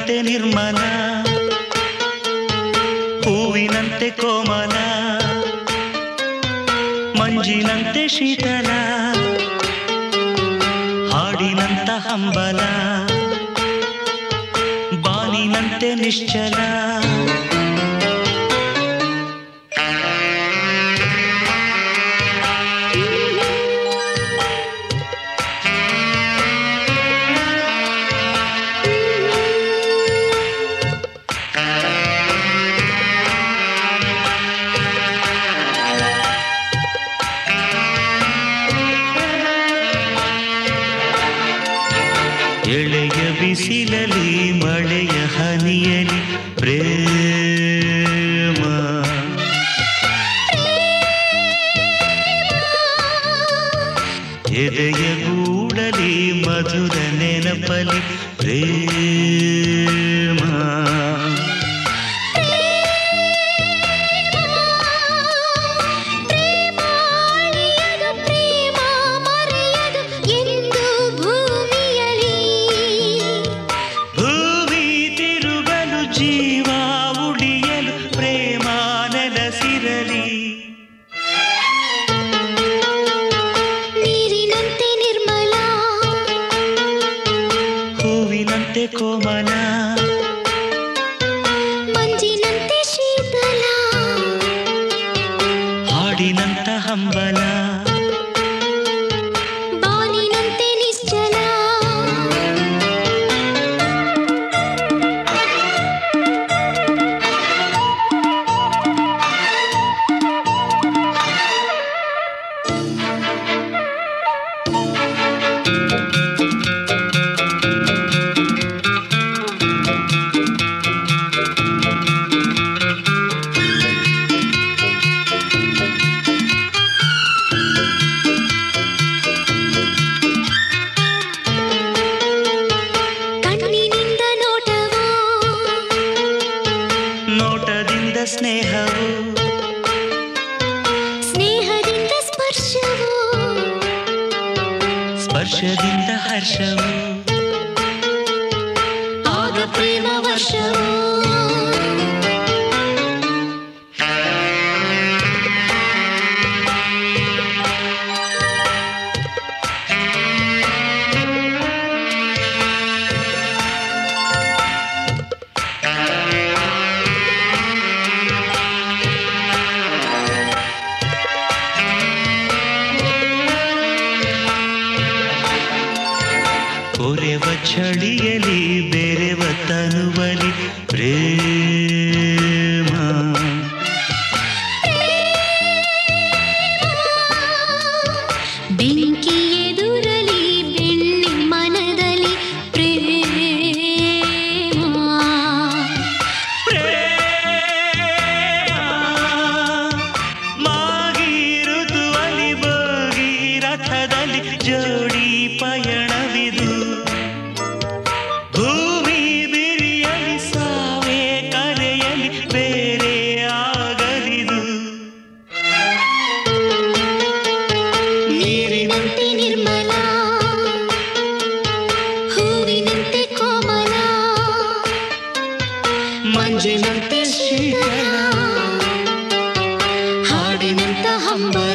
ಹೂವಿನಂತೆ ನಿರ್ಮಲ ಹೂವಿನಂತೆ ಕೋಮಲ ಮಂಜಿನಂತೆ ಶೀತಲ ಹಾಡಿನಂತ ಹಂಬಲ ಬಾನಿನಂತೆ ನಿಶ್ಚಲ ಎಳೆಯ ಬಿಸಿಲಲಿ ಮಳೆಯ ಹನಿಯಲಿ ಪ್ರೇಮ ಎದೆಯ ಗೂಡಲಿ ಮಧುರ ನೆನಪಲಿ ಪ್ರೇಮ ಪ್ರೇಮಾಳಿಯದು ಪ್ರೇಮ ಮರೆಯದು ಎಂದು ಭೂಮಿಯಲಿ ಭೂಮಿ ತಿರುಗಲು ಜೀವ ಉಳಿಯಲು ಪ್ರೇಮ ನೆಲೆಸಿರಲಿ ನೀರಿನಂತೆ ನಿರ್ಮಲ ಹೂವಿನಂತೆ ಕೋಮಲ ಮಂಜಿನಂತೆ ಶೀತಲ ಹಾಡಿನಂತ ಹಂಬಲ ಬಾನಿನಂತೆ ನಿಶ್ಚಲ ಕಣ್ಣಿನಿಂದ ನೋಟವು ನೋಟದಿಂದ ಸ್ನೇಹವು ಸ್ನೇಹದಿಂದ ಸ್ಪರ್ಶವು ಸ್ಪರ್ಶದಿಂದ ಹರ್ಷವು ಆಗ ಪ್ರೇಮ ವರ್ಷವು ಕೊರೆವ ಚಳಿಯಲಿ ಬೆರೆವ ತನುವಲಿ ಪ್ರೇಮ ಬೆಂಕಿ ಎದುರಲಿ ಬೆಣ್ಣೆ ಮನದಲ್ಲಿ ಪ್ರೇಮ ಮಾಗಿ ಋತುವಲಿ ಬೋಗಿ ರಥದಲ್ಲಿ ಜೋಡಿ ಪಯಣವಿದು ಭೂಮಿ ಬಿರಿಯಲಿ ಸಾವೇ ಕರೆಯಲಿ ಬೇರೆ ಆಗಲಿದು ನೀರಿನಂತೆ ನಿರ್ಮಲ ಹೂವಿನಂತೆ ಕೋಮಲ ಮಂಜಿನಂತೆ ಶೀತಲ ಹಾಡಿನಂತ ಹಂಬಲ